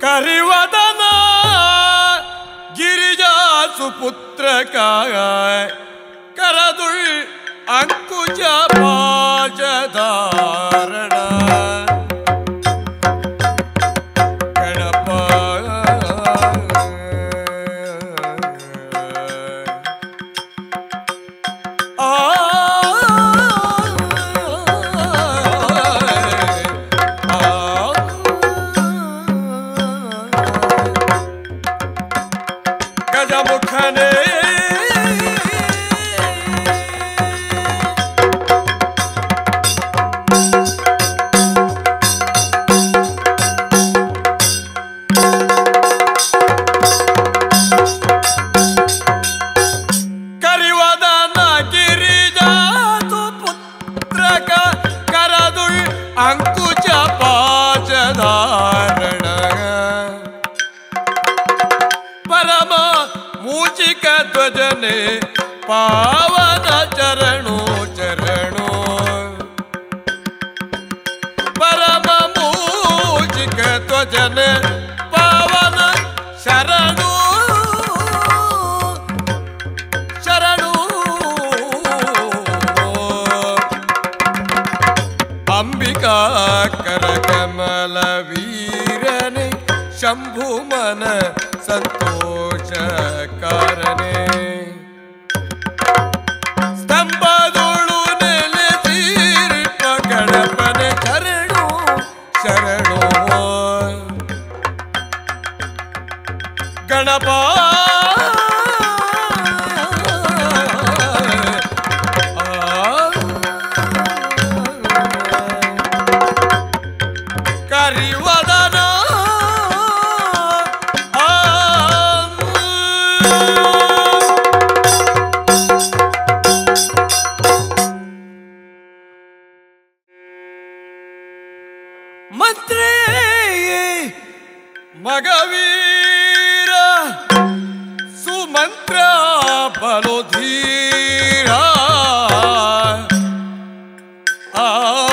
ಕರಿವದನ ಗಿರಿಜಾ ಸುಪುತ್ರಕ ಕರದುಳ್ ಅಂಕುಜ ಪಾಜಧಾರಣ ಗಣಪ ಆ ಗಜಮುಖನೇ ಕರಿವದನ ಗಿರಿಜಾತು ಪುತ್ರಕ ಕರದುಳ್ ಅಂಕುಚ ಪಾಚಧಾರಣ ಪರಮ ಮೂಚಿಕ ಧ್ವಜನೆ ಪಾವನ ಚರಣೋ ಚರಣೋ ಪರಮ ಮೂಚಿಕ ಧ್ವಜನೆ ಪಾವನ ಶರಣೋ ಶರಣು ಅಂಬಿಕಾ ಕರಕಮಲ ವೀರನೆ ಶಂಭುಮನ ಸಂತೋಷ ಕಾರನೆ ಸ್ತಂಭದೋಳು ನೆಲೆಸಿರಿಪ ಗಣಪನೆ ಶರಣು ಶರಣು ಗಣಪ ಕರಿವದನ ಮಂತ್ರಿ ಮಗವೀರ ಸುಮಂತ್ರ ಬಲೋಧೀರ ಆ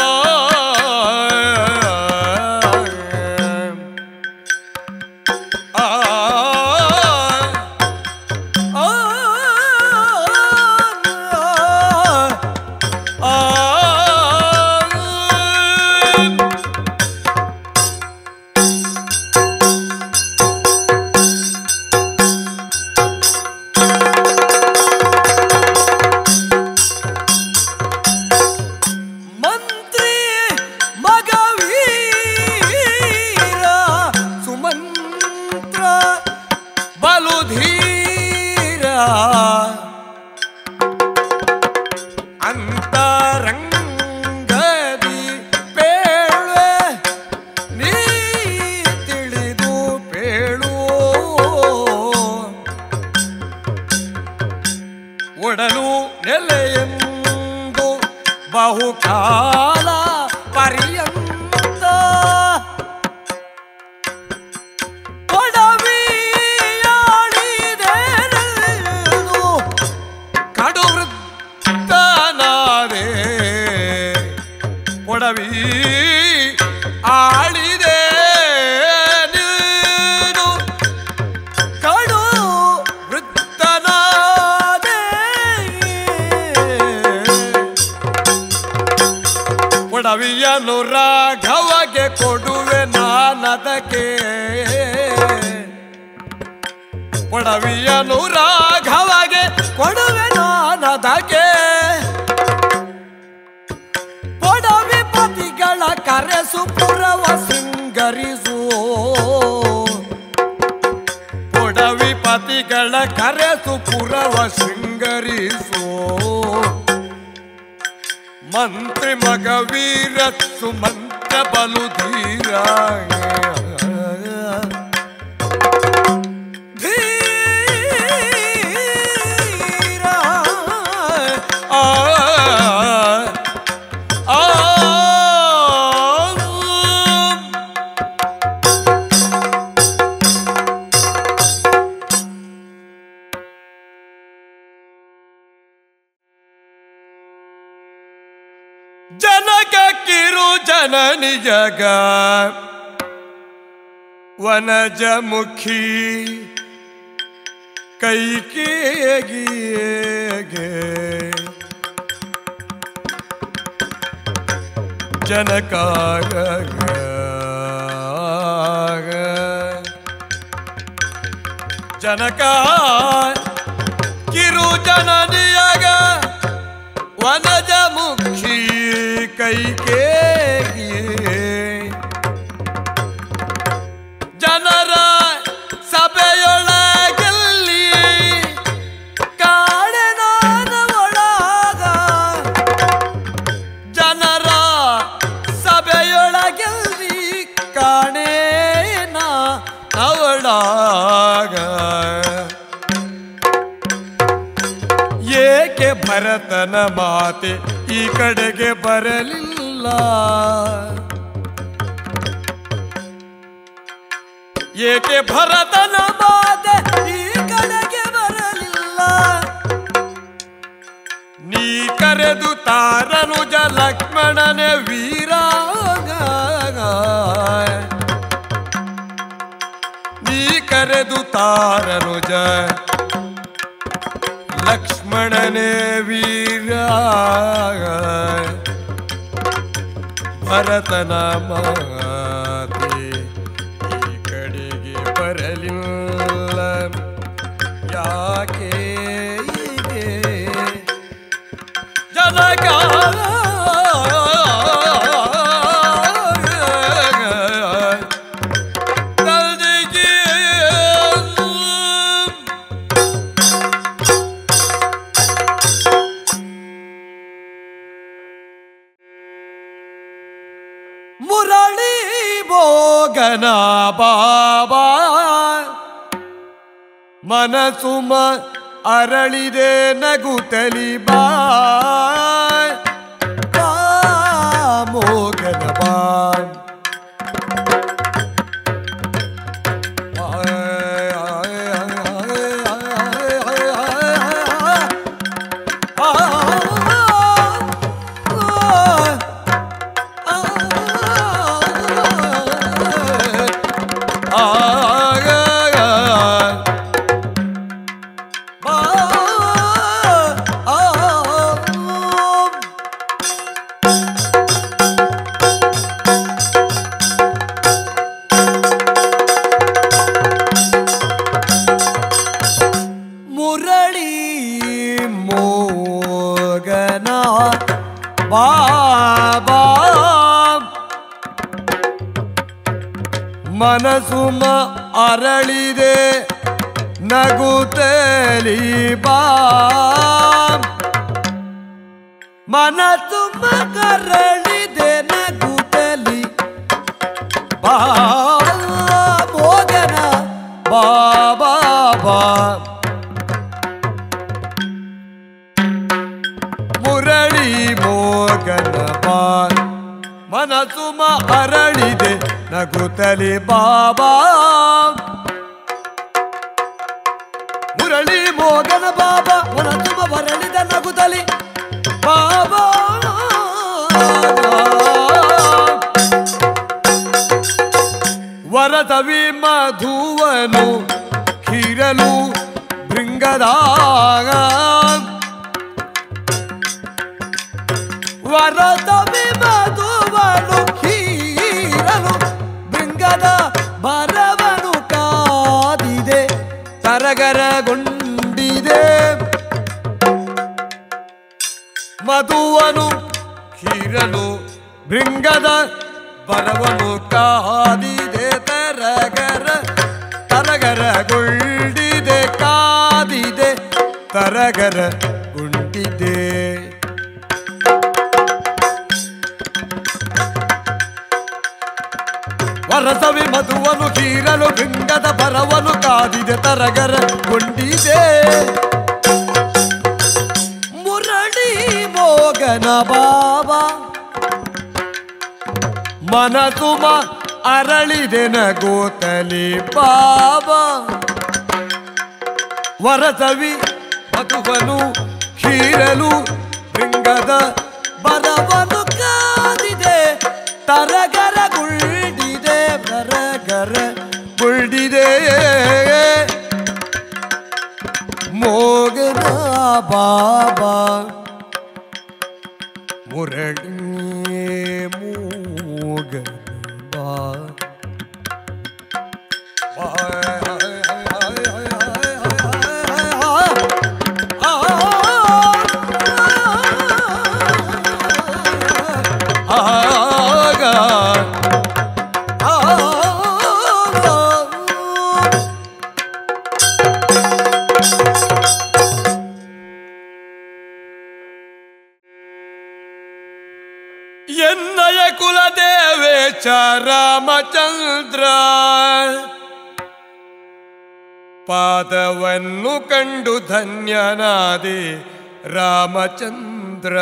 ಆ ಮಂತ್ರಿ ಮಗವೀರ ಸುಮಂತ್ರ ಬಲುಧೀರ ಅಂತರಂಗದಿ ಪೇಳುವೆ ನೀ ತಿಳಿದು ಪೇಳು ಒಡಲು ನೆಲೆಯೆಂದು ಬಹುಕಾಲ ಪರ್ಯಂತ ಕೊಡವಿಯಾಳಿದೆನೆಂದು ಕಡು ವೃತ್ತನಾದೆ ಕೊಡವಿ ಆಳಿದೆ ನೀನು ಕಡು ವೃತ್ತನಾದೆ ಕೊಡವಿಯನು ರಾಘವಗೆ ಕೊಡುವೆ ನಾನದಕ್ಕೆ ಕೊಡವಿಯನು ರಾಘವಗೆ ಕೊಡುವೆ ನಾನದಕ್ಕೆ ಕೊಡವಿ ಪತಿಗಳ ಕರೆಸು ಪುರವ ಸಿಂಗರಿಸು ಕೊಡವಿ ಪತಿಗಳ ಕರೆಸು ಪುರವ ಶೃಂಗರಿಸು ಮಂತ್ರಿ ಮಗವೀರ ಸುಮಂತ್ರ ಬಲುಧೀರ ಧೀರ ಆ ಆ ಜನಕ ಕಿರು ಜನನಿ ಜಗ ವನಜಮುಖಿ ಕೈಕೇಗಿಯೇಗೆ ಜನಕಾರ ಜನಕ ಕಿರು ಜನನಿಯಗ ವನಜ ಮುಖಿ ಕೈಕೇಗಿ ಜನರ ಸಭೆಯೊಳಗಲ್ಲಿ ಕಾಡನಾದ ಒಳಗ ಜನರ ಸಭೆಯೊಳಗಲ್ಲಿ ಕಾಣೇನ ಅವಳಾಗ ಏಕೆ ಭರತನ ಮಾತೆ ಈ ಕಡೆಗೆ ಬರಲಿಲ್ಲ ಏಕೆ ಭರತನ ಮಾತೆ ಈ ಕಡೆಗೆ ಬರಲಿಲ್ಲ ನೀ ಕರೆದು ತಾರನುಜ ಲಕ್ಷ್ಮಣನೆ ವೀರ ನೀ ಕರೆದು ತಾರನುಜ ಲಕ್ಷ್ಮಣನೇ ವೀರ ಭರತನ ಮಾತೆ ಈ ಕಡೆಗೆ ಬರಲಿಲ್ಲ ಯಾಕೆ ಹೀಗೆ? ಜನಕ ಮುರಳಿ ಭೋಗನ ಬಾಬಾ ಮನಸುಮ ಅರಳಿದೆ ನಗುತ್ತಲಿ ಬಾ ಬಾ ಮೋಗನ ಬಾ ಮುರಳಿ ಮೋಗನ ಬಾಬಾ ಮನಸುಮ ಅರಳಿದೆ ನಗುತ್ತಲಿ ಬಾ ಮನಸುಮ ಕರಳಿದೆ ನಗುತ್ತಲಿ ಬಾ ಮೋಗನ ಬಾಬಾ ಬಾ ಮುರಳಿ ಮೋಗನ ಬಾ ಮನಸುಮ ಅರಳಿದೆ ನಗುತ್ತಲಿ ಬಾಬಾ ಮುರಳಿ ಮೋಗನ ಬಾಬಾ ಮನಸುಮ ಬರಳಿದ ನಗುತ್ತಲಿ ಬಾಬಾ ವರದವಿ ಮಧುವನು ಕಿರಲು ಭೃಂಗದಾಗ ವರದವಿ ಮಧುವನು ಹೀರಲು ಭೃಂಗದ ಬರವನು ಕಾದಿದೆ ತರಗರಗೊಂಡಿದೆ ಮಧುವನು ಹೀರಲು ಭೃಂಗದ ಬರವನು ಕಾದಿದೆ ತರಗರ ತರಗರಗೊಳ್ಳಿದೆ ಕಾದಿದೆ ತರಗರ ಗುಂಡಿದೆ ವರಸವಿ ಮಧುವನು ಕೀರಲು ಭೃಂಗದ ಬರವನು ಕಾದಿದೆ ತರಗರ ಕೊಂಡಿದೆ ಮುರಳಿ ಮೋಗನ ಬಾಬಾ ಮನಸುಮ ಅರಳಿದೆ ನಗೋತಲಿ ಬಾಬಾ ವರಸವಿ ಮಧುವನು ಕೀರಲು ಭೃಂಗದ ಬರವನು ಕಾದಿದೆ ತರಗರ ಗುಳ್ಳಿದೆ ಬರಗರ ಬಾಬಾ ಮುರಳಿ ಮೂಗನ ಬಾ ಎನ್ನಯ ಕುಲದೇವೇಶ ರಾಮಚಂದ್ರ ಪಾದವನ್ನು ಕಂಡು ಧನ್ಯನಾದೆ ರಾಮಚಂದ್ರ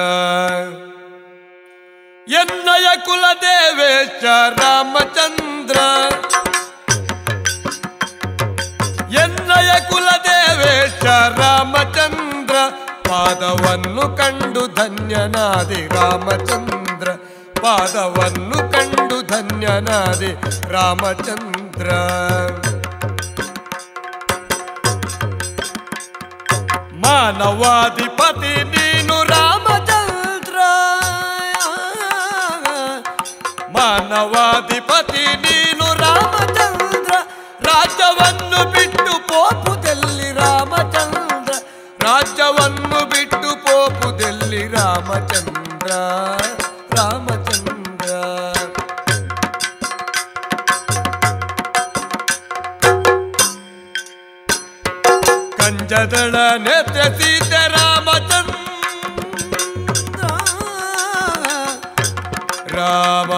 ಎನ್ನಯ ಕುಲದೇವೇಶ ರಾಮಚಂದ್ರ ಎನ್ನಯ ಕುಲದೇವೇಶ ರಾಮಚಂದ್ರ ಪಾದವನ್ನು ಕಂಡು ಧನ್ಯನಾದೆ ರಾಮಚಂದ್ರ ಪಾದವನ್ನು ಕಂಡು ಧನ್ಯನಾದೆ ರಾಮಚಂದ್ರ ಮಾನವಾಧಿಪತಿ ನೀನು ರಾಮಚಂದ್ರ ಮಾನವಾಧಿಪತಿ ನೀನು ರಾಮಚಂದ್ರ ರಾಜ್ಯವನ್ನು ಬಿಟ್ಟು ಪೋಪುದಲ್ಲಿ ರಾಮಚಂದ್ರ ರಾಜ್ಯವನ್ನು ಬಿಟ್ಟು ಪೋಪುದಲ್ಲಿ ರಾಮಚಂದ್ರ ರಾಮಚಂದ್ರ ಕಂಜದಳ ನೇತ್ರ ಸೀತೆ ರಾಮಚಂದ್ರ ರಾಮ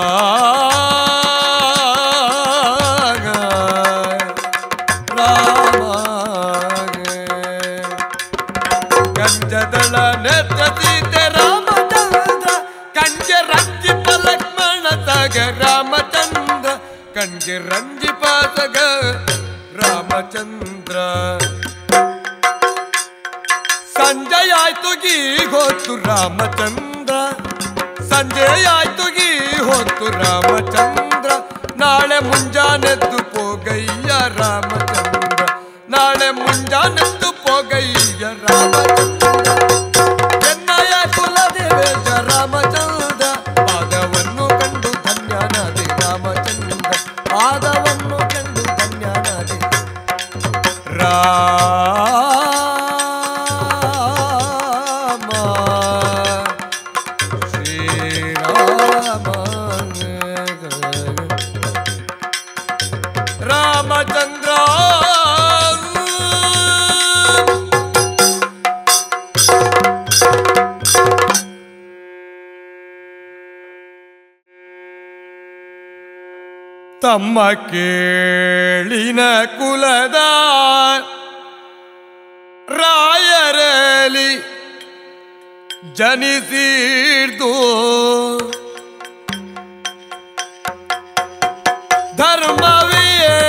ಕಂಜದಳ ನೇತ್ರ ಸೀತೆ ರಾಮಚಂದ್ರ ಕಂಜ ರಂಜಿಪ ಲಕ್ಷ್ಮಣ ಸಗ ರಾಮಚಂದ್ರ ಕಂಜೆ ರಂಜಿಪ ಸಗ ರಾಮಚಂದ್ರ ಸಂಜೆ ಆಯ್ತು ಗೀ ಹೊತ್ತು ರಾಮಚಂದ್ರ ಸಂಜೆ ಆಯ್ತು ಗೀ ಹೊತ್ತು ರಾಮಚಂದ್ರ ನಾಳೆ ಮುಂಜಾನೆದ್ದು ಪೋಗಯ್ಯ ರಾಮಚಂದ್ರ ನಾಳೆ ಮುಂಜಾನೆದ್ದು ಪೋಗಯ್ಯ ರಾಮಚಂದ್ರ ಎನ್ನಯ ಕುಲದೇವೇಶ ರಾಮಚಂದ್ರ ಪಾದವನ್ನು ಕಂಡು ಧನ್ಯನಾದೆ ರಾಮಚಂದ್ರ ಪಾದವನ್ನು ಕಂಡು ಧನ್ಯನಾದೆ ರಾಮ ಶ್ರೀರಾಮ ರಾಮಚಂದ್ರ ತಮ್ಮ ಕೇಳಿನ ಕುಲದ ರಾಯರಲಿ ಜನಿಸಿರ್ದು ಧರ್ಮವೇ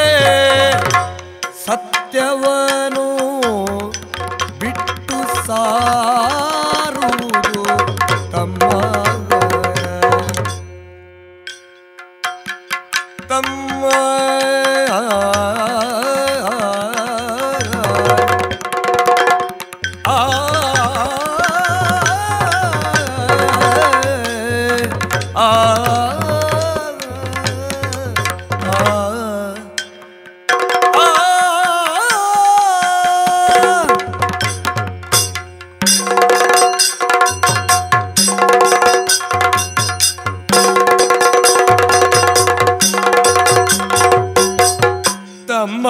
ಸತ್ಯವನು ಬಿಟ್ಟು ಸಾರುವುದು ತಮ್ಮ ತಮ್ಮ ಆ ಆ ತಮ್ಮ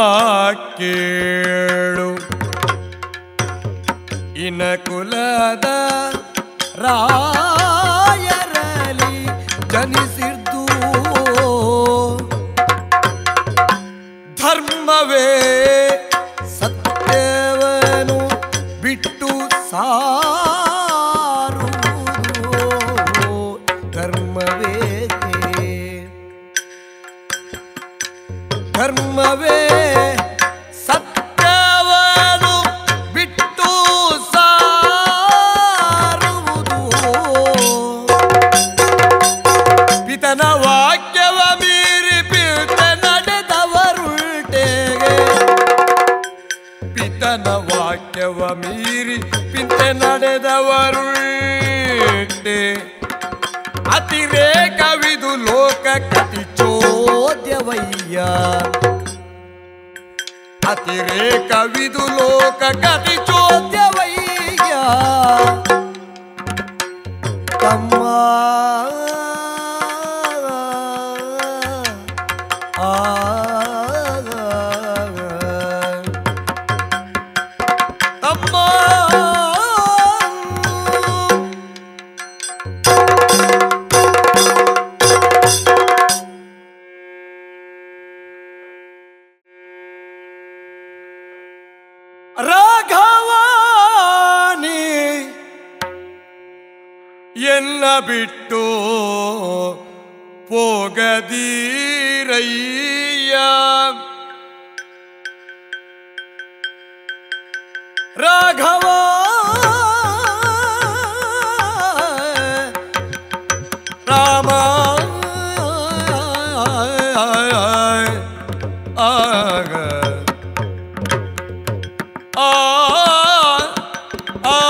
ಕೇಳು ಇನ ಕುಲದ ರಾಯರಲಿ ಜನಿಸಿರ್ದು ಧರ್ಮವೇ ಸತ್ಯವನು ಬಿಟ್ಟು ಸಾರುವುದು ಧರ್ಮವೇ ಧರ್ಮವೇ ಸತ್ಯವನು ಬಿಟ್ಟು ಸಾರುವುದು ಪಿತನ ವಾಕ್ಯವ ಮೀರಿ ಪಿತ ನಡೆದವರುಳ್ಟೆಗೆ ಪಿತನ ವಾಕ್ಯವ ಮೀರಿ ನಿಂತೆ ನಡೆದವರುಳ್ಳೆ ಅತಿರೇಕವಿದು ಲೋಕ ಕಟಿಚೋ ಚೋದ್ಯವಯ್ಯ ಅತಿರೇಕವಿದು ಲೋಕ ಕಟಿಚೋ ಚೋದ್ಯವಯ್ಯ ತಮ್ಮ ಆ ತಮ್ಮ ರಾಘವಾನಿ ಎನ್ನ ಬಿಟ್ಟು ಹೋಗದೀರಯ್ಯ ರಾಘವ ರಾಮ ಆಗ ಆ ಆ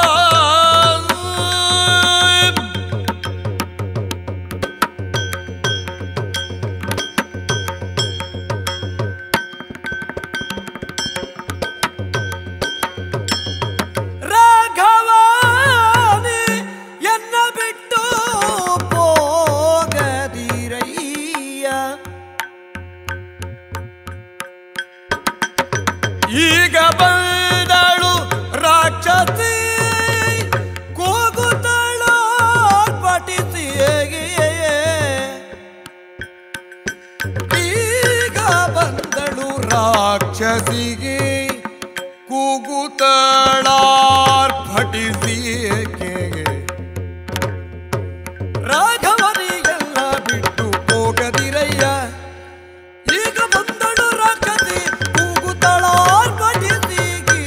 ರಾಘವಾನಿ ಎನ್ನ ಬಿಟ್ಟು ಹೋಗದಿರಯ್ಯ ಈಗ ಬಂದಳು ರಾಕ್ಷಸಿ ಕೂಗುತ್ತಳೋ ಪಠಿಸಿ ಈಗ ಬಂದಳು ರಾಕ್ಷಸಿಗೆ ಕೂಗುತ್ತಳಾರ್ಭಟಿಸಿ ರಾಘವನಿಗೆಲ್ಲ ಬಿಟ್ಟು ಹೋಗದಿರಯ್ಯ ಈಗ ಬಂದಳು ರಾಕ್ಷಸಿ ಕೂಗುತ್ತಳ ಪಠಿಸಿ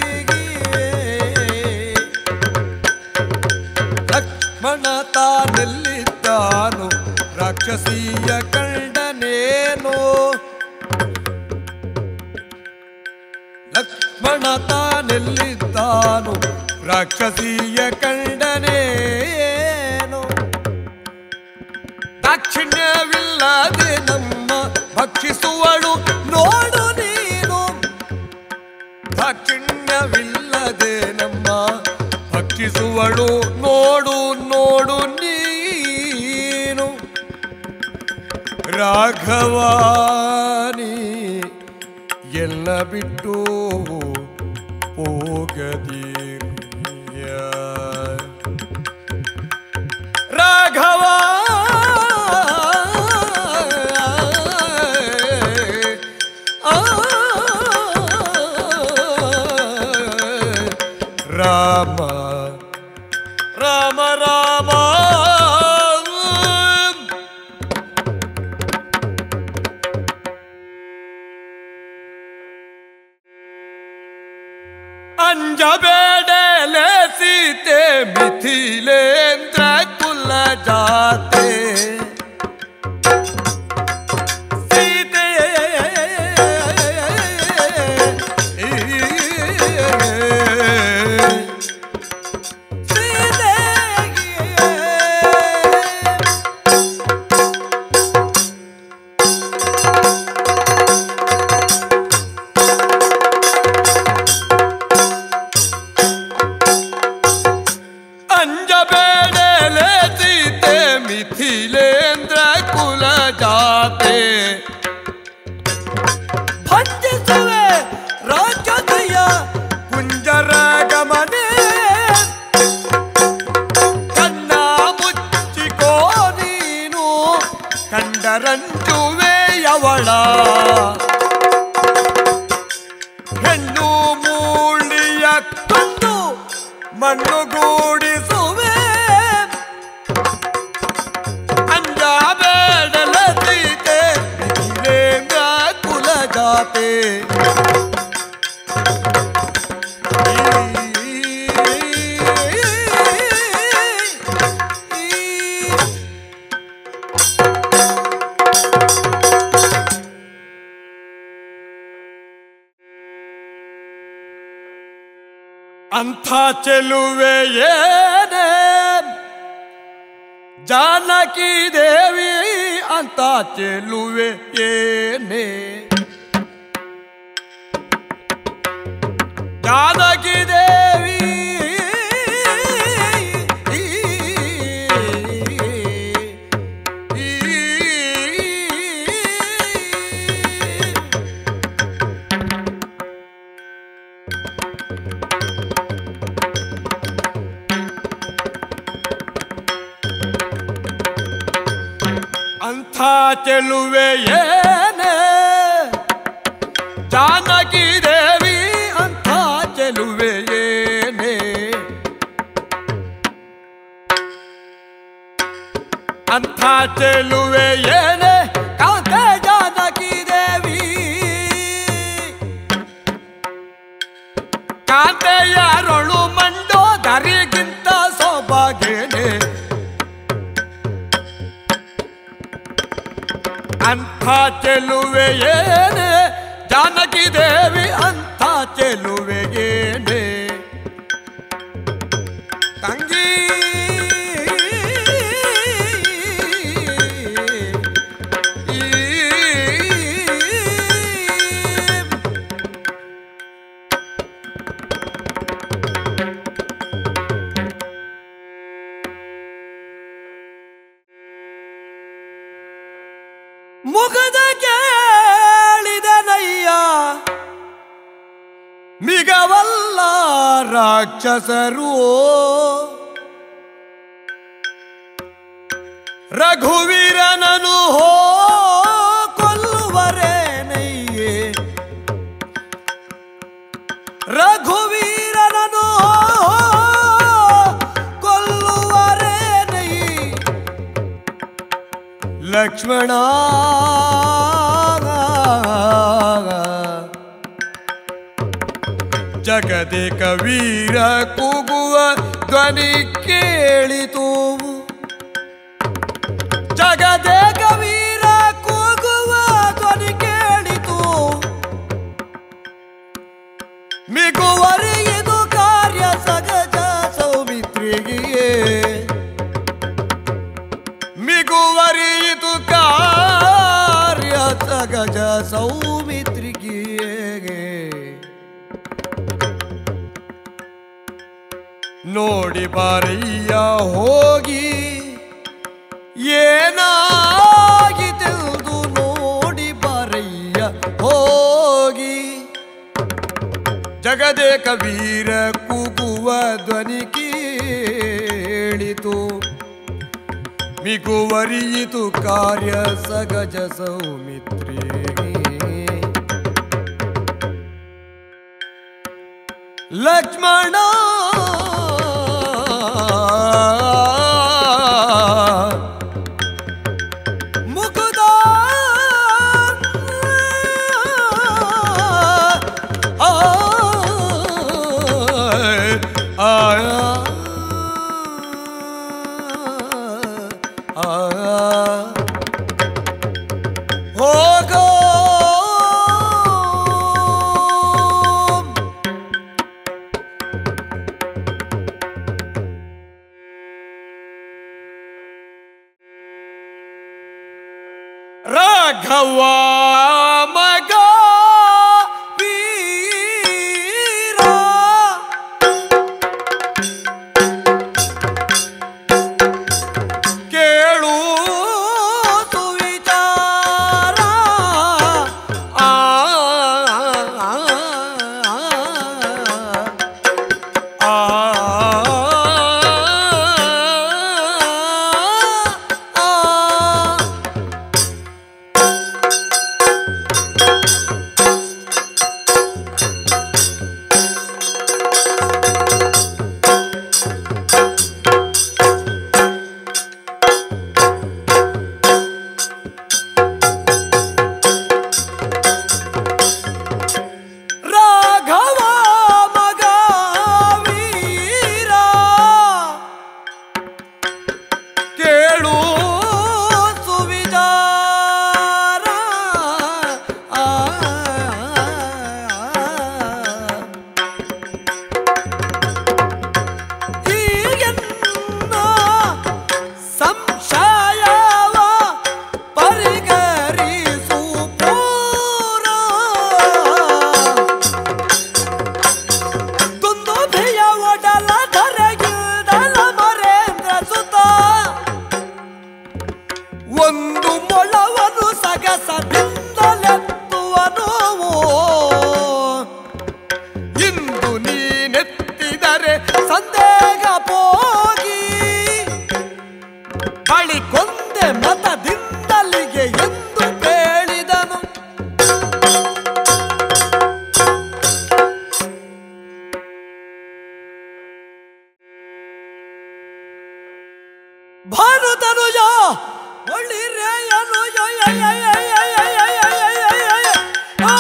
ಲಕ್ಷ್ಮಣ ತಾನೆಲ್ಲಿದ್ದಾನು ರಾಕ್ಷಸಿಯ ಕಂಡನೇನೋ ಲಕ್ಷ್ಮಣ ತಾನೆಲ್ಲಿದ್ದಾನು ರಾಕ್ಷಸಿಯ ಕಂಡನೇನೋ ದಾಕ್ಷಿಣ್ಯವಿಲ್ಲದೆ ನಮ್ಮ ಭಕ್ಷಿಸುವಳು ನೋಡು ನೀನು ದಾಕ್ಷಿಣ್ಯವಿಲ್ಲದೆ ನಮ್ಮ ಭಕ್ಷಿಸುವಳು ನೋಡು ನೋಡು ನೀನು ರಾಘವಾನಿ ಎಲ್ಲ ಬಿಟ್ಟು ಹೋಗದಿರಿಯ ರಾಘವ ಆ ರಾಮ ರಾಮ ರಾಮ ಅಂಜಬೇಡಲೆ ಸೀತೆ ಮಿಥಿಲೇಂದ್ರ ಕುಲ ಜಾತೆ ಸೀತೆ ಅಂಜಬೇಡಲೆ ಸೀತೆ ಮಿಥಿಲೇಂದ್ರ ಕುಲ ಜಾತೆ ಭಂಜಿಸುವೆ ರಾಕ್ಷಸಿಯ ಕುಂಜರ ಗಮನೆ ಕಣ್ಣ ಮುಚ್ಚಿಕೋ ನೀನು ಕಂಡರಂಜುವೆಯವಳ ಹೆಣ್ಣು ಮೂಳಿಯ ಕೊಂಡು ಮಣ್ಣುಗೂಡಿಸುವೆ ಅಂಜಬೇಡಲ ಸೀತೆ ಮಿಥಿಲೇಂದ್ರ ಕುಲ ಜಾತೆ ಅಂಥ ಚೆಲುವೆ ಏನೇ ಜಾನಕಿ ದೇವಿ ಅಂತ ಚೆಲುವೆ ಏನೇ ಜಾನಕಿ ದೇವಿ ಅಂಥ ಚೆಲುವೆ ಏನೇ ಜಾನಕಿ ದೇವಿ ಅಂಥ ಚೆಲುವೆ ಏನೇ ಅಂಥ ಚೆಲುವೆ ಏನೇ ಕಾಂತೆ ಜಾನಕಿ ದೇವಿ ಕಾಂತೆಯರೊಳು ಮಂಡೋ ದರಿಗಿಂತ ಸೊಬಗೇನೆ ಅಂಥ ಚೆಲುವೆ ಏನೇ ಜಾನಕಿ ದೇವಿ ಅಂಥ ಚೆಲುವೆ ಏನೇ ತಂಗಿ ಮುಖದ ಕೇಳಿದನಯ್ಯ ಮಿಗವಲ್ಲ ರಾಕ್ಷಸರು ರಘುವೀರನನು ಹೋ ಕೊಲ್ಲುವರೇನಯ್ಯೇ ರಘುವೀರನನು ಕೊಲ್ಲುವರೇನಯ್ಯ ಲಕ್ಷ್ಮಣ ಜಗದೇಕ ವೀರ ಕೂಗುವ ಧ್ವನಿ ಕೇಳಿತು ಜಗದೇಕ ವೀರ ಕೂಗುವ ಧ್ವನಿ ಕೇಳಿತು ಮಿಗುವರಿಯಿದು ಕಾರ್ಯ ಸಗಜ ಸೌಮಿತ್ರಿಗಿಯೇ ಮಿಗುವರಿಯಿತು ಕಾರ್ಯ ಸಗಜ ಸೌಮಿತ್ರಿಗಿಯೇ ನೋಡಿ ಬಾರಯ್ಯ ಹೋಗಿ ಏನಾಗಿತೆಂದು ನೋಡಿ ಬಾರಯ್ಯ ಹೋಗಿ ಜಗದೇಕ ವೀರ ಕೂಗುವ ಧ್ವನಿ ಕೇಳಿತು ಮಿಗುವರಿಯಿತು ಕಾರ್ಯ ಸಗಜ ಸೌಮಿತ್ರಿ ಲಕ್ಷ್ಮಣ ಮುಕುದ ಆ, ಆ, ಆ, ಹೋಗೋ ರಾಘವ ಮಗ ವೀರ ಕೇಳು ಸುವಿಚಾರ ಆ, ಆ, ಆ, ಆ. ಒಂದು ಮೊಳವನ್ನು ಸಗಸದಿಂದಲೆತ್ತುವನು ಇಂದು ನೀನೆತ್ತಿದರೆ ಸಂದೇಹ ಹೋಗಿ ಬಳಿ ಕೊಂದೆ ಮತದಿಂದಲಿಗೆ ಎಂದು ಹೇಳಿದನು ಭಾರತನುಜ ಒಳ್ಳಿರೆಯನು ಯ ಯ ಯ ಯ ಯ ಯ ಯ ಯ ಯ ಯ ಯ ಯ. ಆ.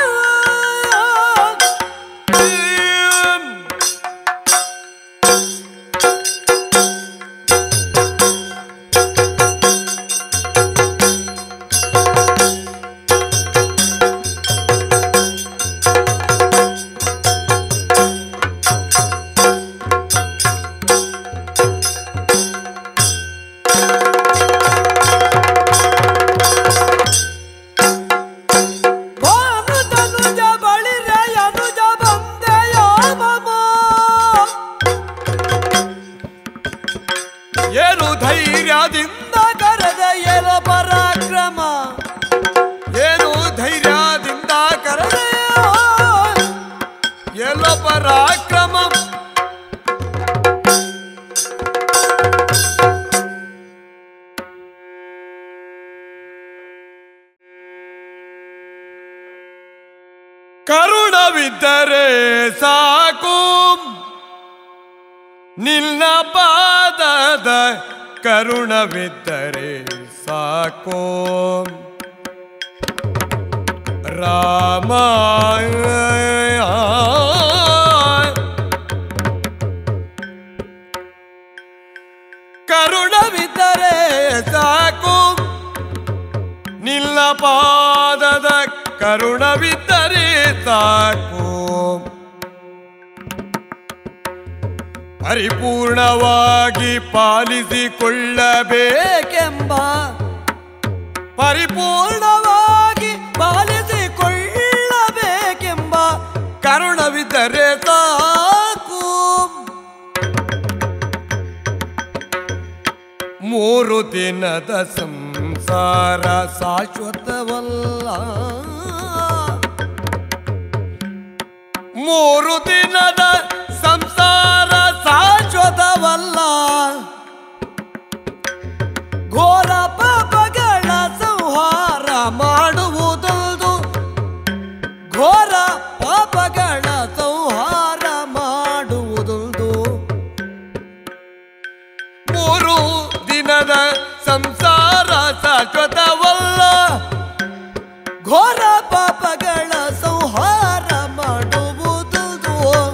ಭಾರತನುಜ ಬಳಿರೆಯನುಜ ಬಂದೆಯ ಮಮ ಏನು ಧೈರ್ಯದಿಂದ ಇಂದ ಕರೆದ ಎಲ ಪರಾಕ್ರಮ ಏನು ಧೈರ್ಯದಿಂದ ಕರೆದ ಕರೆದೆಯ ಎಲ್ಲ ಪರಾಕ್ರಮ ಕರುಣವಿದ್ದರೆ ಸಾಕು ನಿನ್ನ ಪಾದದ ಕರುಣವಿದ್ದರೆ ಸಾಕು ರಾಮ ಕರುಣವಿದ್ದರೆ ಸಾಕು ನಿನ್ನ ಪಾದದ ಕರುಣವಿದ್ದರೆ ಸಾಕು ಪರಿಪೂರ್ಣವಾಗಿ ಪಾಲಿಸಿಕೊಳ್ಳಬೇಕು ಬೇಕೆಂಬ ಪರಿಪೂರ್ಣವಾಗಿ ಪಾಲಿಸಿಕೊಳ್ಳಬೇಕೆಂಬ ಕರುಣವಿದ್ದರೆ ಸಾಕು ಮೂರು ದಿನದ ಸಂಸಾರ ಶಾಶ್ವತವಲ್ಲ ಮೂರು ದಿನದ ಸಂಸಾರ ಶಾಶ್ವತವಲ್ಲ ಘೋರ ಪಾಪಗಳ ಸಂಹಾರ ಮಾಡುವುದೊಂದು ಘೋರ ಪಾಪಗಳ ಸಂಹಾರ ಮಾಡುವುದೊಂದು ಮೂರು ದಿನದ ಸಂಸಾರ ಶಾಶ್ವತವಲ್ಲ ಘೋರ ಪಾಪಗಳ ಸಂಹಾರ ಮಾಡುವುದೊಂದು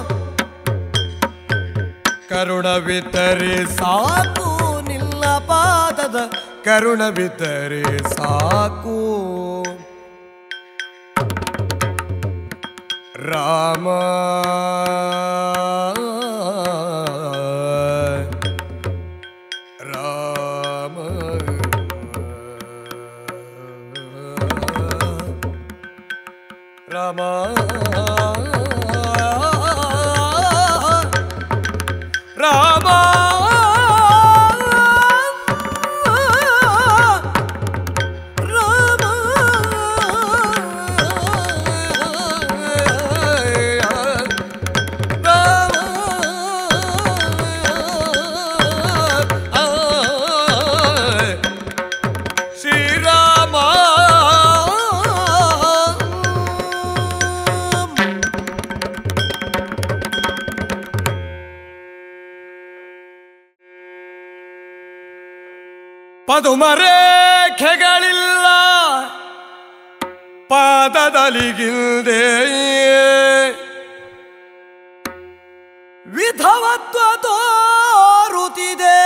ಕರುಣವಿದ್ದರೆ ಸಾ ಸಾಕು ನಿಲ್ಲ ಪಾದದ ಕರುಣವಿದ್ದರೆ ಸಾಕು ರಾಮ ರಾಮ ರಾಮ ರಾಮ ಶ್ರೀರಾಮ ಪದುಮರೇಖೆಗಳಿಲ್ಲ ಪಾದದಲಿಗಿಲ್ದೆ ವಿಧವತ್ವ ತೋರುತ್ತಿದೆ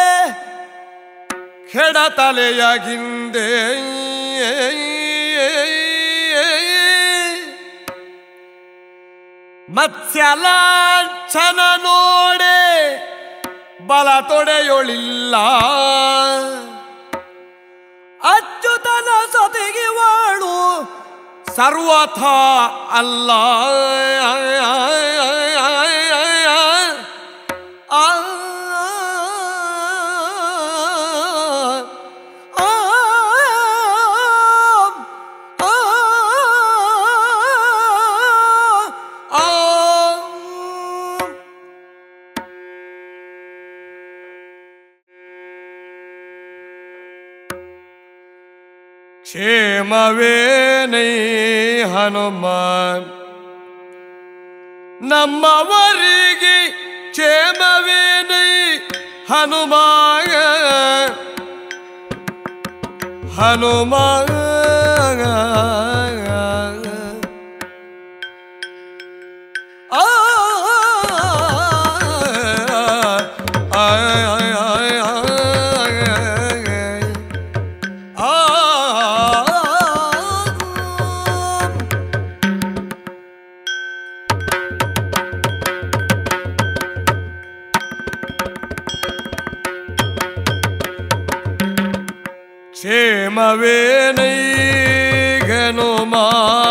ಕೆಡತಲೆಯಗಿಂದೆ ಮತ್ಸ್ಯಲಾಂಛನ ನೋಡೆ ಬಲ ತೊಡೆಯೊಳಿಲ್ಲ ಅಚ್ಯುತನ ಸತಿಗೆ ವಾಳು ಸರ್ವಥ ಅಲ್ಲ ಆ ಆ, ಆ, ಕ್ಷೇಮವೇನೈ ಹನುಮಾನ್ ನಮ್ಮವರಿಗೆ ಕ್ಷೇಮವೇನೈ ಹನುಮಾಯ ಹನುಮಾಯ ಆ ಕ್ಷೇಮವೇನೈ ಗನುಮಾ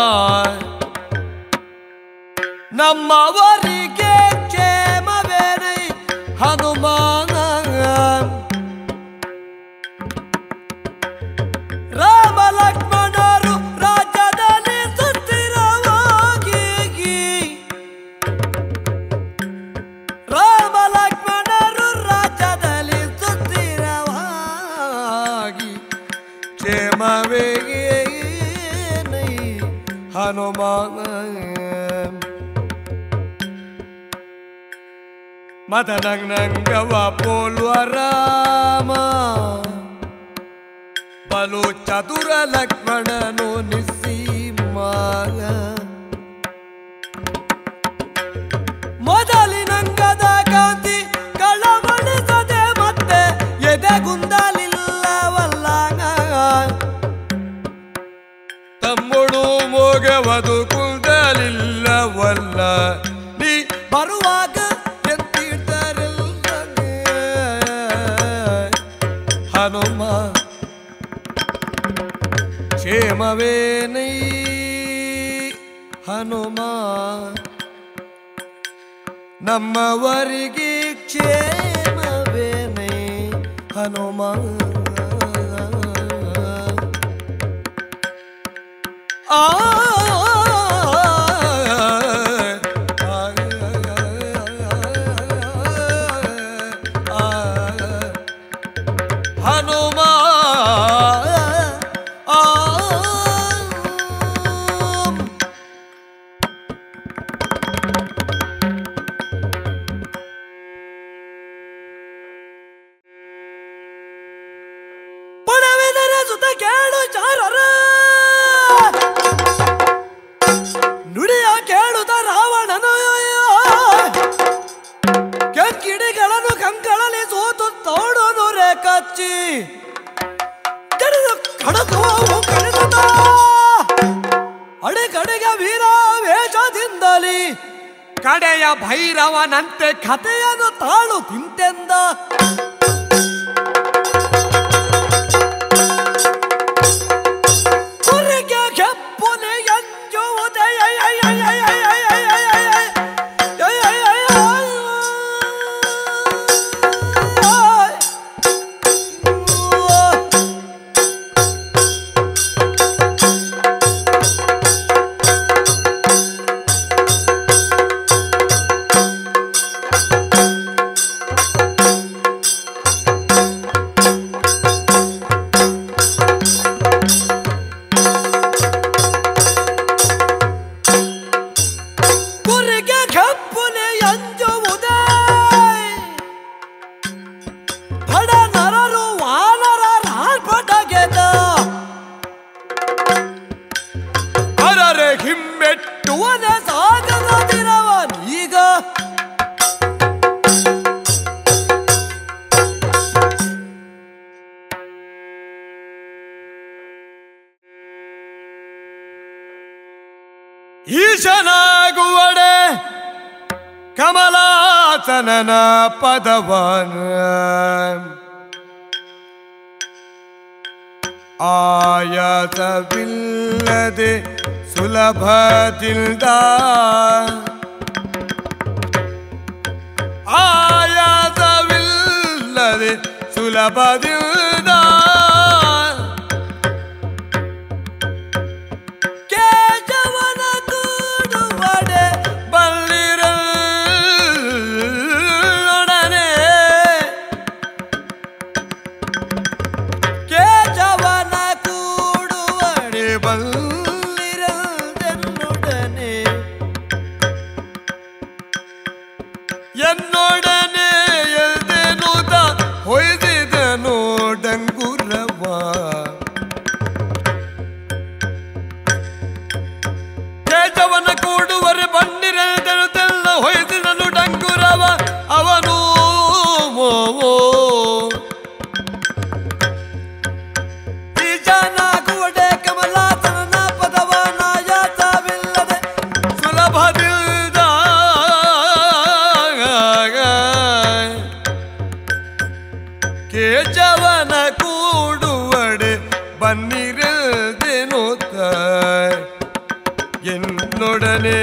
ನಮ್ಮವರಿಗೆ ಕ್ಷೇಮವೇನೈ ಹನುಮಾನ ರಾಮ ಲಕ್ಷ್ಮಣರು ರಾಜ್ಯದಲ್ಲಿ ಸುಸ್ಥಿರವಾಗಿ ರಾಮ ಲಕ್ಷ್ಮಣರು ರಾಜ್ಯದಲ್ಲಿ ಸುಸ್ಥಿರವಾಗಿ ಕ್ಷೇಮವೇನೈ ಹನುಮಾನ ಮದನಂಗವ ಪೋಲ್ವ ರಾಮ ಬಲು ಚತುರ ಲಕ್ಷ್ಮಣನು ನಿಸ್ಸೀಮ ಮೊದಲಿನಂಗದ ಕಾಂತಿ ಕಳವಳಿಸದೆ ಮತ್ತೆ ಎದೆಗುಂದಲಿಲ್ಲವಲ್ಲ ತಮ್ಮುಡು ಮೋಗವದು ಕುಂದಲಿಲ್ಲವಲ್ಲ ನೀ ಬರುವಾಗ ಎತ್ತಿದ್ದರಿಲ್ಲ ಹನುಮ ಕ್ಷೇಮವೇನೈ ಹನುಮ ನಮ್ಮವರಿಗೆ ಕ್ಷೇಮವೇನೈ ಹನುಮ ಆ ಹನುಮ ಆ ಪಡವಿದರ ಸುತ ಕೇಳು ಚಾರರ ನುಡಿಯ ಕೇಳುತ್ತ ರಾವಣನು ಕೆಂಕಿಡಿಗಳನ್ನು ಕಂಕಳಲಿ ಸೋತು ತೋಡನು ರೇ ಕಚ್ಚಿ ಕಡಿದು ಕಡಕುವು ಕಡಿದುತ್ತ ಅಡೆ ಕಡೆಗೆ ವೀರ ವೇಷದಿಂದಲಿ ಕಡೆಯ ಭೈರವನಂತೆ ಕಥೆಯನ್ನು ತಾಳು ತಿಂತೆಂದ ಕುರಿಗೆ ಕೆಪ್ಪುನೆ ಎಂಜುವುದೇ ಕುರಿಗೆ ಕೆಪ್ಪುನೆ ಎಂಜುವುದೇ ಬಡ ನರರು ವಾನರ ರಾಲ್ಪಟಗೆದ ಅರರೆ ಹಿಮ್ಮೆಟ್ಟು ತುವನೆ ಸಾಗದ ದಿನವನೀಗ ಈಶನಾಗುವಡೆ ಕಮಲಾಸನನ ಪದವನ ಆಯಾಸವಿಲ್ಲದೆ ಸುಲಭದಿಂದ ಆಯಾಸವಿಲ್ಲದೆ ಸುಲಭದಿಂದ ಕೇಶವನ ಕೂಡುವಡೆ ಬಲ್ಲಿರೊಡನೆ ಕೇಶವನ ಕೂಡುವಡೆ ನಿಲ್ದಿನುತ್ತ என்னுடனே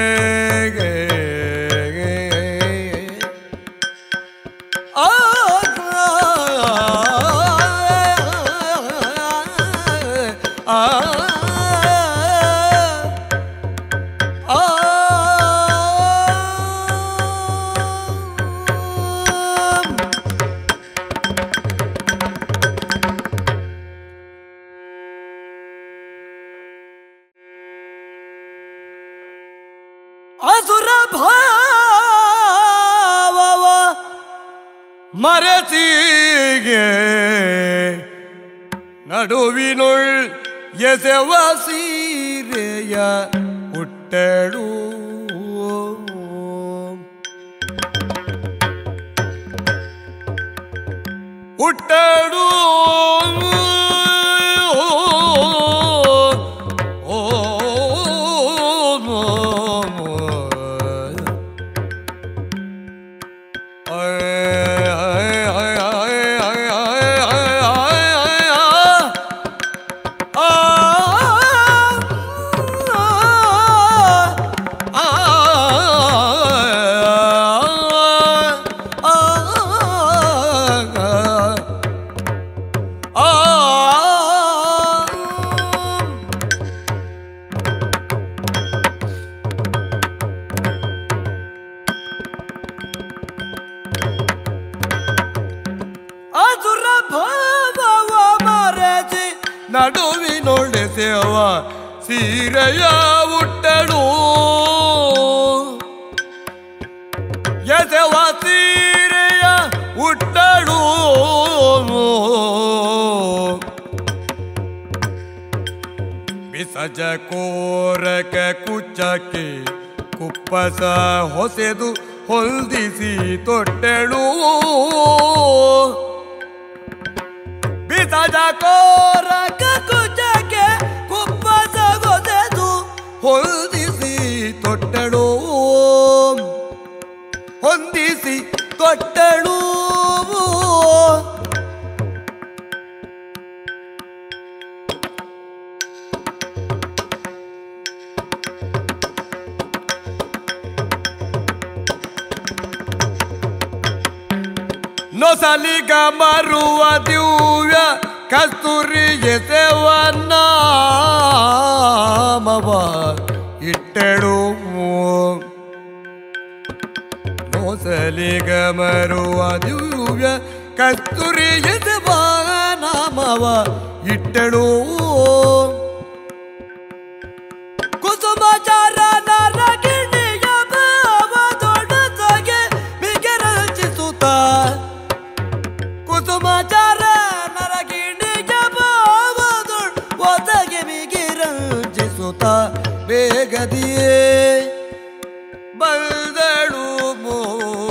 ಅಸುರ ಭಾವವ ಮರೆತಿಗೆ ನಡುವಿನುಳ್ ಎಸೆವ ಸೀರೆಯ ಹುಟ್ಟಳು ಹುಟ್ಟಳು ಅಸುರ ಭಾವವ ಮರೆಸಿ ನಡುವಿನೊಳ್ಳೆ ಸೇವ ಸೀರೆಯ ಹುಟ್ಟಳು ಎಸೆವ ಸೀರೆಯ ಹುಟ್ಟಳು ಬಿಸಜ ಕೋರಕ ಕುಚ್ಚಕ್ಕೆ ಕುಪ್ಪಸ ಹೊಸೆದು ಹೊಲ್ದಿಸಿ ತೊಟ್ಟೆಳು ಬಿಸಜ ಕೋರಕ ಕುಜಕ್ಕೆ ಕುಪ್ಪಸ ಗೊದೆದು ಹೊಂದಿಸಿ ತೊಟ್ಟಳು ಹೊಂದಿಸಿ ಕೊಟ್ಟಳು ನೊಸಲಿಗ ಮರುವ ದಿವ್ಯ ಕಸ್ತೂರಿ ಎಸೆವನ್ನಾಮವ ಇಟ್ಟಳು ನೊಸಲಿಗ ಮರುವ ದಿವ್ಯ ಕಸ್ತೂರಿ ಎಸೆವ ನಾಮವ ಇಟ್ಟಳು ಕುಸುಮಚಾರ ನರಗಿಣಿಯ ಭಾವ ದೊಡ್ಡದಾಗೆ ಬಿಗರಂಚಿಸುತ್ತ ಕುಸುಮಚಾರ ನರಗಿಣಿಯ ಭಾವ ಒದಗೆ ಬಿಗಿರಂಚಿಸುತ್ತ ಬೇಗದಿಯೇ ಬಲ್ದಳು ಮೋ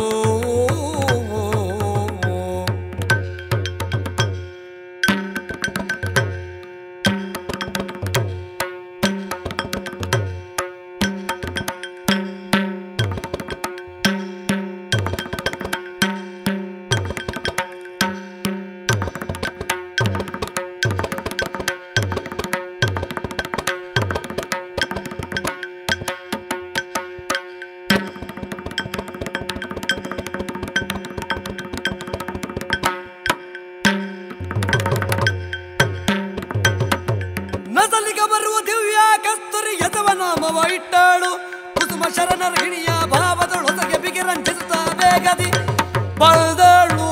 ನಸಲಿಗ ಬರುವ ದಿವ್ಯ ಕಸ್ತೂರಿ ಯತವ ನಾಮವ ಇಟ್ಟಾಳು ಕುಸುಮ ಶರಣರ ಗಿಣಿಯ ಭಾವದೊಳೊಸಗೆ ಬಿಗಿರಂಚಿಸುತ್ತ ಬೇಗದಿ ಬಲ್ದಳು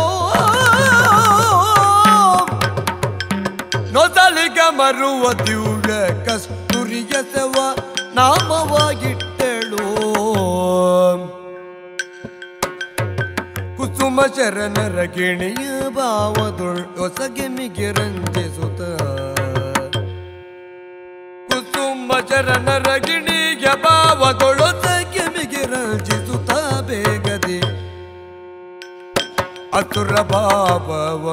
ನೊಸಲಿಗ ಮರುವ ದಿವ್ಯ ಕಸ್ತೂರಿ ಎಸೆವ ನಾಮವಾಗಿಟ್ಟಳು ಕುಸುಮ ಶರಣರ ಗಿಣಿಯ ಭಾವದೊಳ್ ಹೊಸಗೆ ಮಿಗೆ ರಂಜಿಸುತ್ತ ಕುಸುಮ ಶರಣರ ಗಿಣಿಯ ಭಾವದೊಳೊಸಗೆ ಮಿಗೆ ರಂಜಿಸುತ್ತ ಬೇಗದೆ ಅಸುರ ಭಾವವ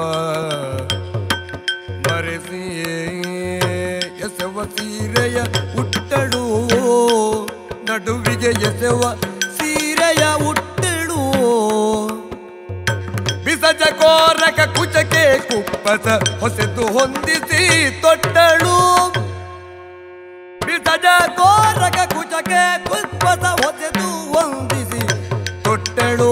ಮರೆಸಿ ಎಸೆವ ಸೀರೆಯ ಹುಟ್ಟಳು ನಡುವಿಗೆ ಎಸೆವ ಸೀರೆಯ ಹುಟ್ಟಳು ಬಿಸಜ ಕೋರಕ ಕುಚಕ್ಕೆ ಲೊಸಗೆ ಕುಪ್ಪಸ ಹೊಸೆದು ಹೊಂದಿಸಿ ತೊಟ್ಟಳು ಬಿಸಜ ಕೋರಕ ಕುಚಕೆ ಕುಪ್ಪಸ ಹೊಸೆದು ವಂದಿಸಿ ತೊಟ್ಟಳು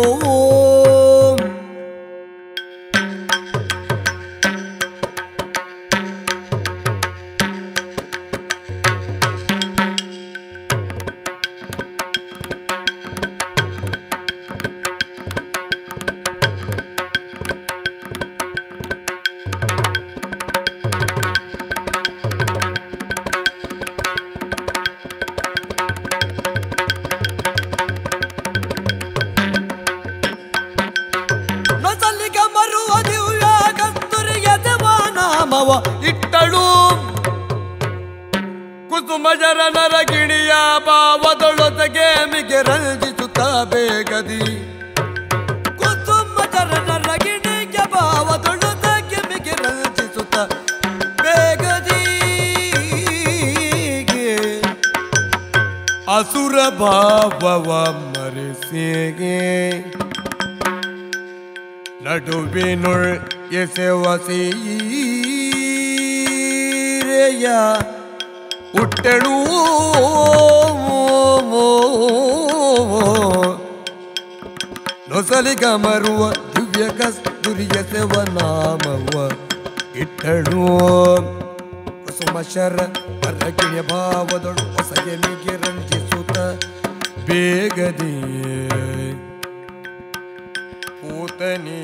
ನೊಸಲಿಗ ಮರುವ ದಿವ್ಯ ಕಸ್ತುರಿಗೆ ನಾಮವ ಇಟ್ಟಳು ಕುಸುಮಜರ ನರಗಿಣಿಯ ಭಾವದೊಳೊತೆಗೆ ಮಿಗೆ ರಂಜಿಸುತ್ತ ಬೇಗದಿ ಕುಸುಮ ಚರಣ ಗಿಣಿಗೆ ಭಾವದೊಳು ಮಿಗೆ ರಂಜಿಸುತ್ತ ಬೇಗದೀಗೆ ಅಸುರ ಭಾವವ ಮರೆಸಿಗೆ ನಡುವಿನುಳ್ ಎಸೆವ ಸೀರೆಯ ಉಟ್ಟಳು ನೊಸಲಿಗ ಮರುವ ದಿವ್ಯ ಕಸ್ತುರಿ ಎಸೆವ ನಾಮವ ಇಟ್ಟಳು ಕುಸುಮ ಶರ ಅರಗಿಣಿಯ ಭಾವದೊಳು ಹೊಸಗೆ ಮಿಗೆ ರಂಜಿಸುತ್ತ ಬೇಗದಿ ಪೂತನಿ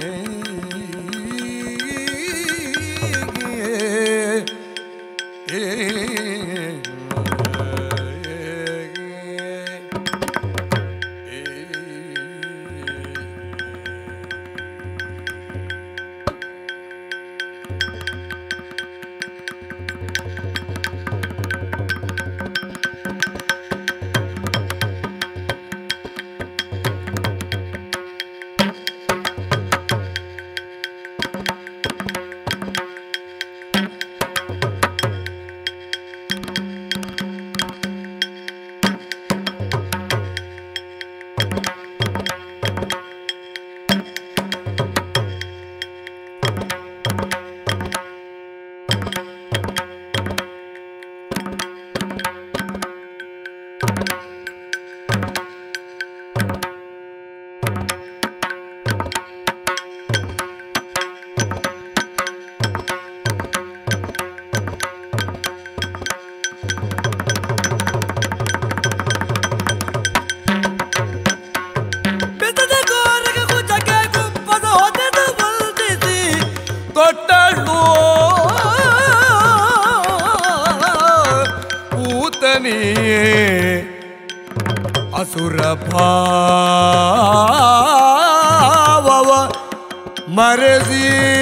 ಬಿಸದ ಕೋರಕ ಕುಚಕೆ ಕುಪ್ಪಸ ಹೊಸೆದು ವಂದಿಸಿ ತೊಟ್ಟಳು ಪೂತನಿ ಅಸುರ ಭಾವವ ಮರೆಸಿ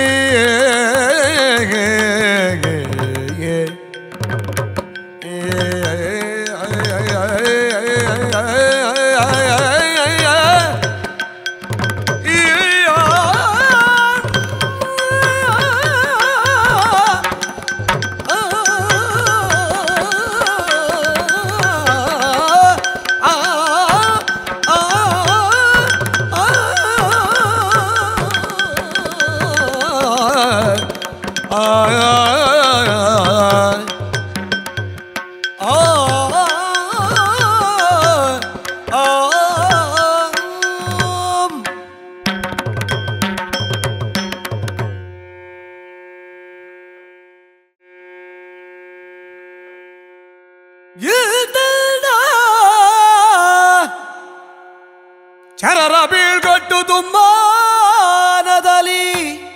ಚರರ ಬೀಳ್ಗೊಟ್ಟು ತುಮ್ಮಾನದಲ್ಲಿ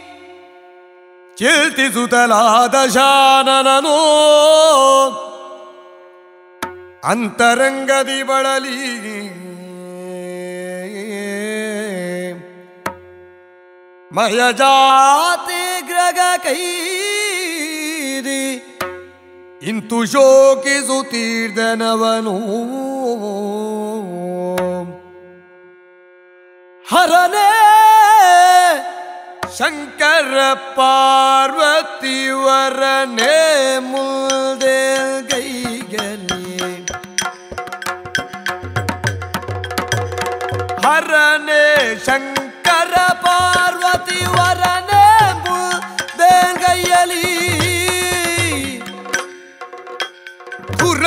ಚಿಲ್ತಿಸುತ್ತಲಾದ ಶಾನನನು ಅಂತರಂಗದಿ ಬಳಲಿ ಮಯಜಾತಿ ಗ್ರಗ ಕೈದಿ ಇಂತು ಶೋಕಿಸುತ್ತೀರ್ದನವನು ಹರನೇ ಶಂಕರ ಪಾರ್ವತಿವರನೇ ಮುಲ್ದೆ ಗೈಗಲಿ ಹರನೇ ಶಂಕರ ಪಾರ್ವತಿ ವರನೇ ಮುಲ್ದೆ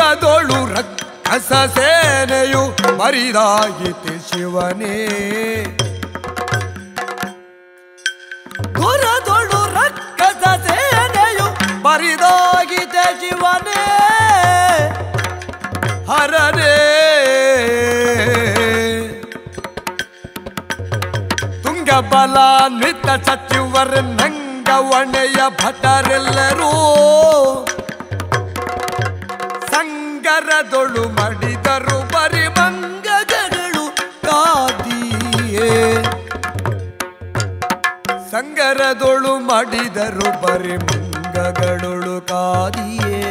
ದೂರದೊಳು ರಕ್ಕಸ ಸೇನೆಯು ಬರಿದಾಯಿತೆ ಶಿವನೇ ಗುರದೊಳು ರಕ್ಕಸ ಸೇನೆಯು ಬರಿದಾಗಿದೆ ಶಿವನೇ ಹರನೇ ತುಂಗಬಲ ನಿತ್ತ ಸಚಿವರ ನಂಗವಣೆಯ ಭಟರೆಲ್ಲರೂ ಸಂಗರದೊಳು ಮಡಿದರು ಬರಿ ಗಜಗಳು ಕಾದಿಯೇ ಸಂಗರದೊಳು ಮಡಿದರು ಬರಿ ಮಂಗಗಳೊಳು ಕಾದಿಯೇ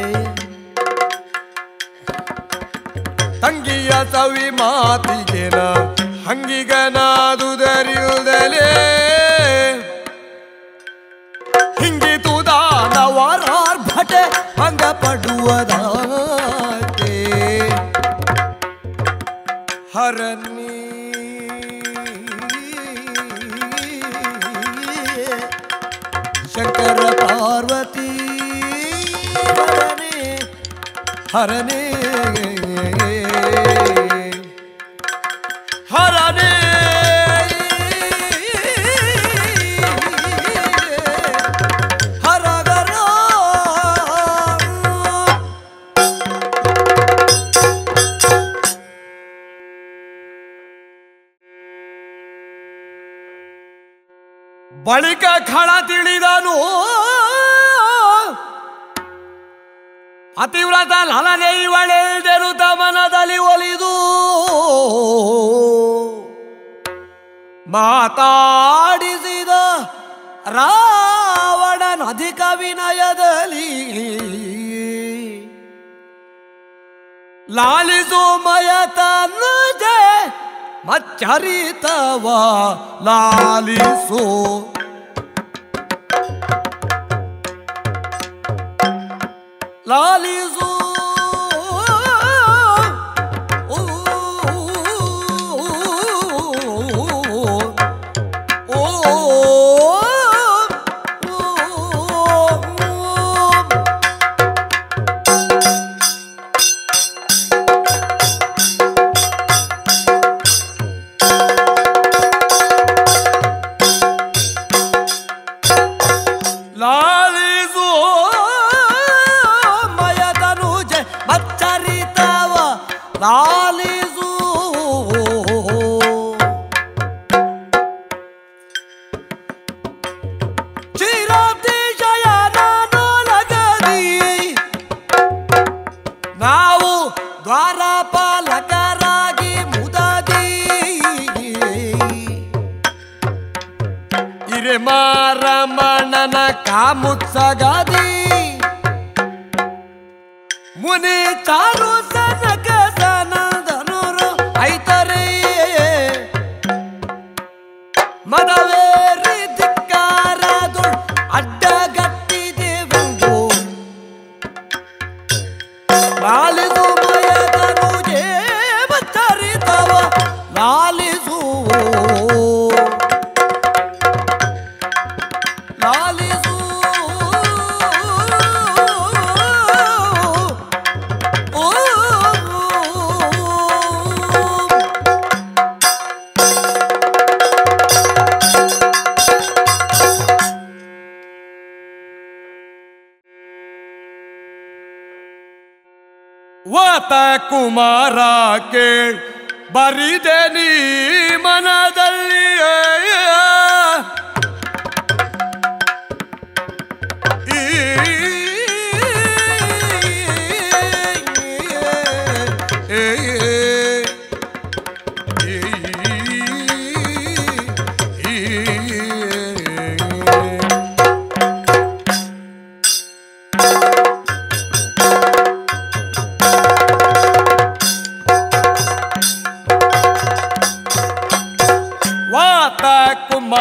ತಂಗಿಯ ಸವಿ ಮಾತಿಗೆನ ಹಂಗಿಗನಾದುದರಿಯುವುದಲೇ ಹಿಂಗಿತು ದಾನವರಾರ್ಭಟೆ ಭಂಗ ಪಡುವುದಾತೆ ಹರನ್ನಿ ಶಂಕರ ಪಾರ್ವತಿ ಹರನೇ ಹರನೇ ಹರನೇ ಹರಗರ ಬಳಿಕ ಖಳ ತಿಳಿದನು ಪತಿವ್ರತ ಲಲನೆ ಇವಳೆಲ್ದರು ಮನದಲ್ಲಿ ಒಲಿದು ಮಾತಾಡಿಸಿದ ರಾವಣನ ಅಧಿಕ ವಿನಯದಲ್ಲಿ ಲಾಲಿಸು ಮಯತನುಜೆ ಮಚ್ಚರಿತವ ಲಾಲಿಸು ಲಾಲಿಸು ಊ, ಊ, ಊ, ಲಾಲಿಸು ಮಯತನುಜೆ ಮಚ್ಚರಿತವ ಲಾಲಿಸು ಚಿರತಿಶಯ ನಾನೊಲಗದಿ ನಾವು ದ್ವಾರಪಾಲಕರಾಗಿ ಮುದದಿ ಇರೆ ಮಾರಮಣನ ಕಾಮುತ್ಸಗದಿ ಮುನಿ ಚಾರು ಸನಕ ಸನದನುರು ಐತರೇ ಮದವೇರಿ ಧಿಕ್ಕಾರದು ಅಡ್ಡಗಟ್ಟಿದೆವೆಂದು ಲಾಲಿಸು ಮಯದನು ಜೇಬತ್ತರಿತವ ಲಾಲಿಸು ಲಾಲಿಸು ಓ ವತ ಕುಮಾರ ಕೇಳ್ ಬರಿದೆ ನೀ ಮನದಲ್ಲಿ ಈ ವಾತ ಕುಮಾರ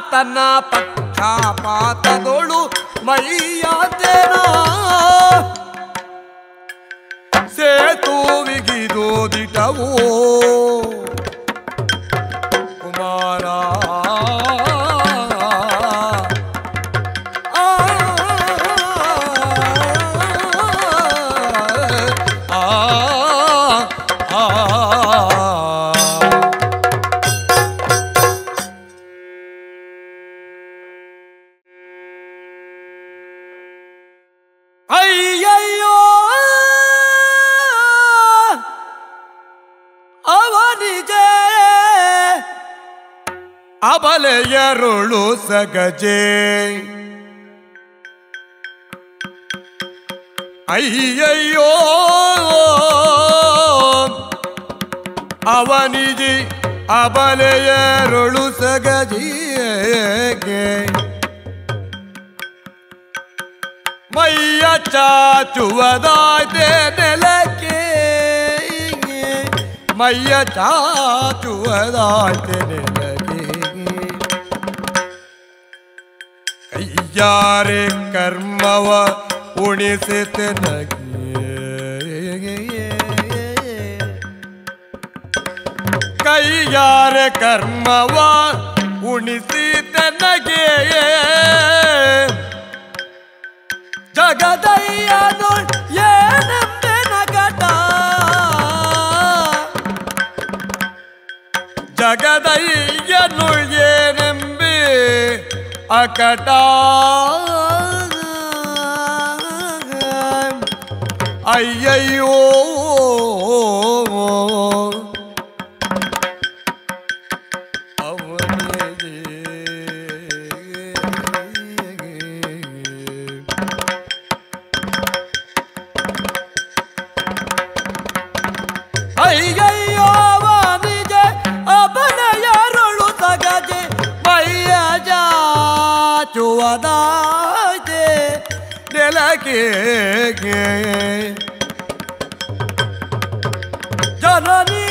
ತನ್ನ ಪಕ್ಷಪಾತದೊಳು ಮೈಯಾತೇನ ಸೇತುವಿಗಿದು ದಿಟವು ಕುಮಾರ ಆ, ಆ, ಆ, ಆ. ಅಯ್ಯಯ್ಯೋ ಅವನಿಗೆ ಅಬಲೆಯರುಳು ಸಗಜೆ ಅಯ್ಯಯ್ಯೋ ಅವನಿಗೆ ಅಬಲೆಯರುಳು ಸಗಜಿಗೆ ಮೈಯ ಚಾಚುವದಾಯ್ತೆ ನೆಲಕ್ಕೆ ಮೈಯ ಚಾಚುವದಾಯ್ತೆ ನೆಲಕ್ಕೆ ಕೈಯಾರೆ ಕರ್ಮವ ಉಣಿಸಿತೆ ನಗೆ ಕೈಯಾರೆ ಕರ್ಮವ ಉಣಿಸಿತೆ ನಗೆ ಜಗದಯ್ಯನು ಏನೆಂಬೆ ನಗಟ ಜಗದಯ್ಯನುಳ್ಯೇನೆಂಬಿ ಅಕಟ ಅಯ್ಯಯ್ಯೋ ಅವನಿಗೆ ಅಯ್ಯಯ್ಯೋ ಅವನಿಗೆ ಅಬಲೆಯರುಳು ಸಗಜೆ ಮೈಯ ಜಾಚುವದಾಯ್ತೆ ನೆಲಕ್ಕೆ ಜನನಿ